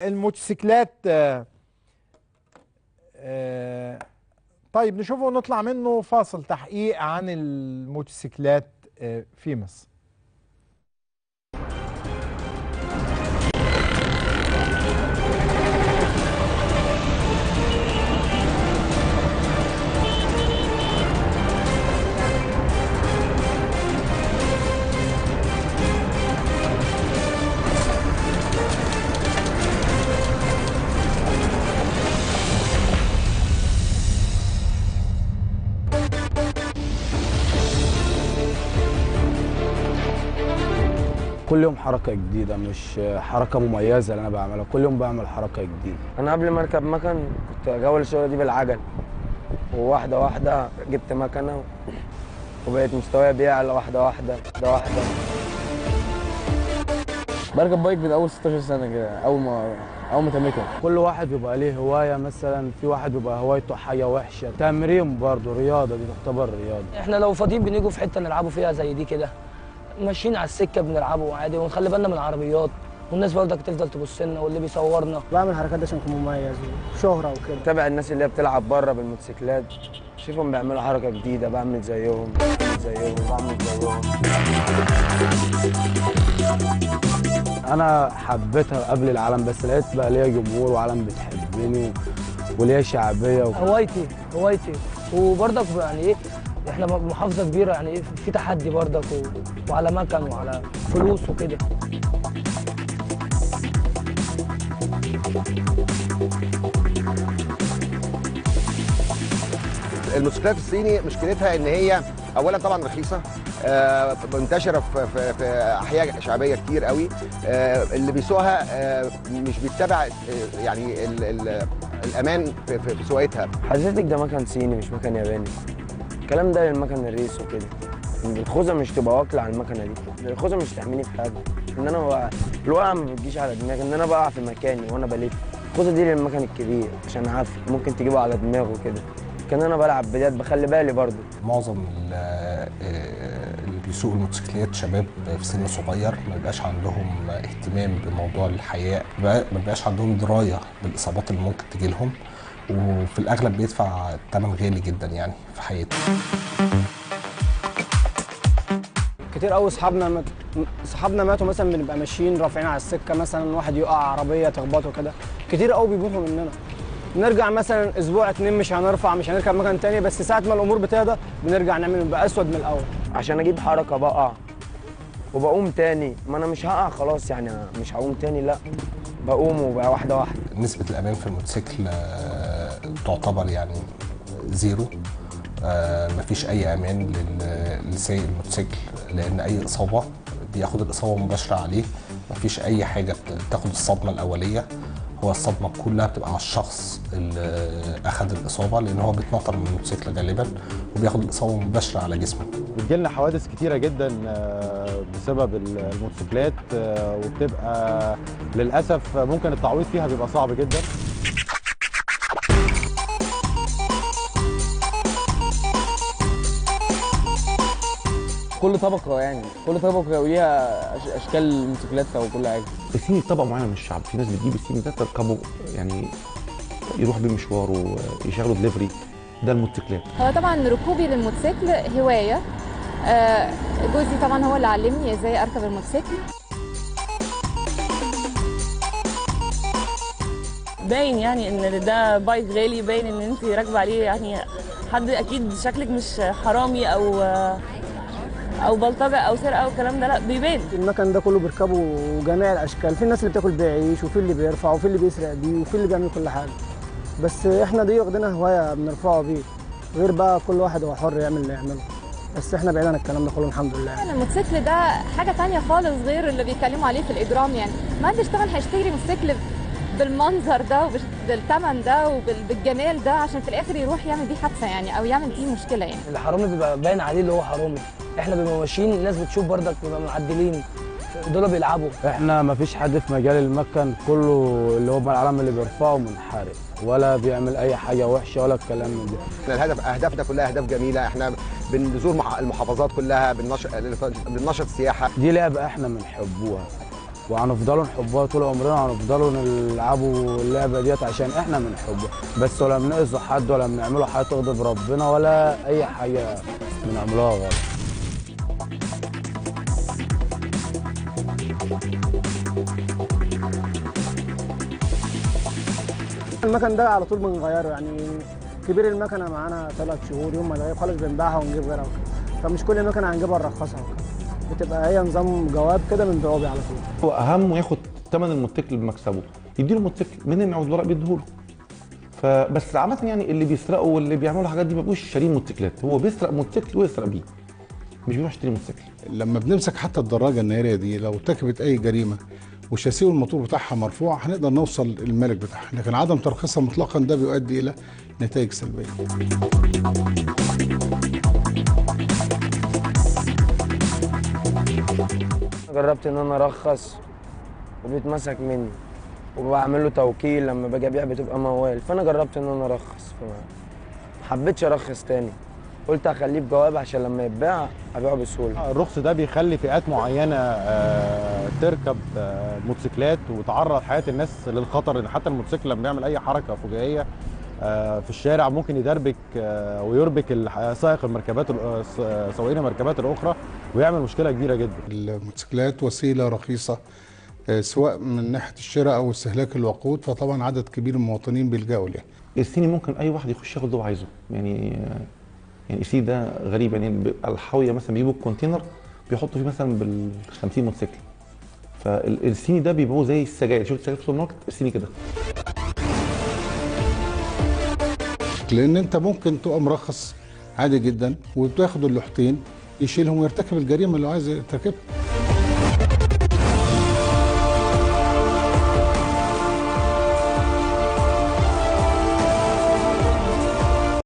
الموتوسيكلات آه، آه، طيب نشوفه ونطلع منه فاصل تحقيق عن الموتوسيكلات آه، في مصر كل يوم حركة جديدة مش حركة مميزة اللي أنا بعملها كل يوم بعمل حركة جديدة انا قبل ما اركب مكن كنت اجول الشغله دي بالعجل وواحده واحده جبت مكنه وبقيت مستواي بيعلى واحده واحده واحده واحده بركب بايك من اول 16 سنه كده اول ما اول ما تمكن كل واحد بيبقى ليه هواية مثلا في واحد بيبقى هوايته حاجة وحشة تمرين برضه رياضة دي تعتبر رياضة احنا لو فاضيين بنيجوا في حته نلعبوا فيها زي دي كده ماشيين على السكه بنلعبوا عادي ونخلي بالنا من العربيات والناس برضك تفضل تبص لنا واللي بيصورنا بعمل حركات دي عشان اكون مميز وشهرة وكده تابع الناس اللي هي بتلعب بره بالموتوسيكلات شوفهم بيعملوا حركه جديده بعمل زيهم بعمل زيهم بعمل زيهم أنا حبيتها قبل العالم بس لقيت بقى ليا جمهور وعالم بتحبني وليا شعبية و... هوايتي هوايتي وبرضك يعني ايه احنا محافظه كبيره يعني ايه في تحدي برضك و... وعلى مكن وعلى فلوس وكده الموتوسيكلات الصيني مشكلتها ان هي اولا طبعا رخيصه آه، منتشره في, في, في احياء شعبيه كتير قوي آه، اللي بيسوقها آه، مش بيتبع آه، يعني ال ال الامان في, في, في سواقتها حضرتك ده مكن صيني مش مكن ياباني الكلام ده للمكن الريس وكده الخوذه مش تبقى واكله على المكنه دي الخوذه مش تحميني في حاجه ان انا وقع الوقعه ما بتجيش على دماغي ان انا بقع في مكاني وانا بلف الخوذه دي للمكن الكبير عشان عارف ممكن تجيبه على دماغه كده كان انا بلعب بدايات بخلي بالي برضه معظم ال- آه، اللي بيسوقوا الموتوسيكلات شباب في سن صغير ما بيبقاش عندهم اهتمام بموضوع الحياء ما بيبقاش عندهم درايه بالاصابات اللي ممكن تجي لهم وفي الاغلب بيدفع ثمن غالي جدا يعني في حياته كتير قوي اصحابنا مت... اصحابنا ماتوا مثلا بنبقى ماشيين رافعين على السكه مثلا واحد يقع عربيه تخبطه كده كتير قوي بيموتوا مننا نرجع مثلا اسبوع اتنين مش هنرفع مش هنركب مكان تاني بس ساعه ما الامور بتهدى بنرجع نعمل نبقى اسود من الاول عشان اجيب حركه بقع وبقوم تاني ما انا مش هقع خلاص يعني مش هقوم تاني لا بقوم وبقى واحده واحده نسبه الامان في الموتوسيكل آه، تعتبر يعني زيرو آه، مفيش اي امان لل- لسايق الموتوسيكل لان اي اصابه بياخد الاصابه مباشره عليه مفيش اي حاجه بت- بتاخد الصدمه الاوليه هو الصدمه كلها بتبقى على الشخص اللي اخذ الاصابه لان هو بيتنطر من الموتوسيكل غالبا وبياخد الاصابه مباشره على جسمه بتجيلنا حوادث كتيرة جدا آه، بسبب الموتوسيكلات آه، وبتبقى للأسف ممكن التعويض فيها بيبقى صعب جدا كل طبقه يعني كل طبقه وليها أش- اشكال موتوسيكلاتها وكل حاجه في طبقه معينه من الشعب في ناس بتجيب السين ده تركبه يعني يروح بيه مشوار ويشغلوا دليفري ده الموتوسيكلات هو طبعا ركوبي للموتوسيكل هوايه آه، جوزي طبعا هو اللي علمني ازاي اركب الموتوسيكل باين يعني ان ده بايك غالي باين ان انت راكبه عليه يعني حد اكيد شكلك مش حرامي او او بلطجه او سرقه او الكلام ده لا بيبان المكن ده كله بيركبه جميع الاشكال في الناس اللي بتاكل بيه عيش وفي اللي بيرفع وفي اللي بيسرق بيه وفي اللي بيعمل كل حاجه بس احنا دي واخدينها هوايه بنرفعه بيه غير بقى كل واحد هو حر يعمل اللي يعمله بس احنا بعيد عن الكلام ده كله الحمد لله الموتوسيكل ده حاجه تانية خالص غير اللي بيتكلموا عليه في الاجرام يعني ما حدش طبعا هيشتري موتوسيكل بالمنظر ده وبالثمن ده وبالجمال ده عشان في الاخر يروح يعمل بيه حادثه يعني او يعمل بيه مشكله يعني الحرامي بيبقى باين عليه اللي هو حرامي احنا بنبقى ماشيين الناس بتشوف برضك بيبقى معدلين دول بيلعبوا احنا ما فيش حد في مجال المكن كله اللي هو العالم اللي بيرفعه منحرف ولا بيعمل اي حاجه وحشه ولا الكلام من ده احنا الهدف اهدافنا كلها اهداف جميله احنا بنزور مح- المحافظات كلها بننشط بننشط السياحه دي لعبه احنا بنحبوها وهنفضلوا نحبها طول عمرنا وهنفضلوا نلعبوا اللعبه ديت عشان احنا بنحبها بس ولا بنأذوا حد ولا بنعملوا حاجه تغضب ربنا ولا اي حاجه بنعملوها غلط المكن ده على طول بنغيره يعني كبير المكنه معانا ثلاث شهور يوم ما نغير خالص بنبيعها ونجيب غيرها وكده فمش كل مكنه هنجيبها نرخصها وكده بتبقى هي نظام جواب كده بنبيعه بيه على طول هو اهم ياخد ثمن الموتوسيكل بمكسبه يديله الموتوسيكل منين يعود ورق بيديهوله فبس عامة يعني اللي بيسرقوا واللي بيعملوا الحاجات دي ما بيبقوش شارين موتوسيكلات هو بيسرق موتوسيكل ويسرق بيه مش بيروح يشتري موتوسيكل لما بنمسك حتى الدراجه الناريه دي لو ارتكبت اي جريمه والشاسيه والموتور بتاعها مرفوع هنقدر نوصل للمالك بتاعها لكن عدم ترخيصها مطلقا ده بيؤدي الى نتائج سلبيه جربت ان انا ارخص وبيتمسك مني وبعمل له توكيل لما باجي ابيع بتبقى موال فانا جربت ان انا ارخص فما حبيتش ارخص تاني قلت اخليه بجواب عشان لما يتباع ابيعه بسهوله الرخص ده بيخلي فئات معينه آه، تركب آه، موتوسيكلات وتعرض حياه الناس للخطر ان حتى الموتوسيكل لما بيعمل اي حركه فجائيه آه، في الشارع ممكن يدربك آه، ويربك الح- سائق المركبات ال- آه، س- آه، سواقين المركبات الاخرى ويعمل مشكله كبيره جدا الموتوسيكلات وسيله رخيصه آه، سواء من ناحيه الشراء او استهلاك الوقود فطبعا عدد كبير من المواطنين بيلجأوا ليها الصيني ممكن اي واحد يخش ياخد اللي هو عايزه يعني يعني الصيني ده غريب يعني بيبقى الحاويه مثلا بيجيبوا الكونتينر بيحطوا فيه مثلا بال 50 موتوسيكل فالصيني ده بيبقوا زي السجاير شفت السجاير في السوبر ماركت الصيني كده لان انت ممكن تبقى مرخص عادي جدا وتاخد اللوحتين يشيلهم ويرتكب الجريمه اللي هو عايز يرتكبها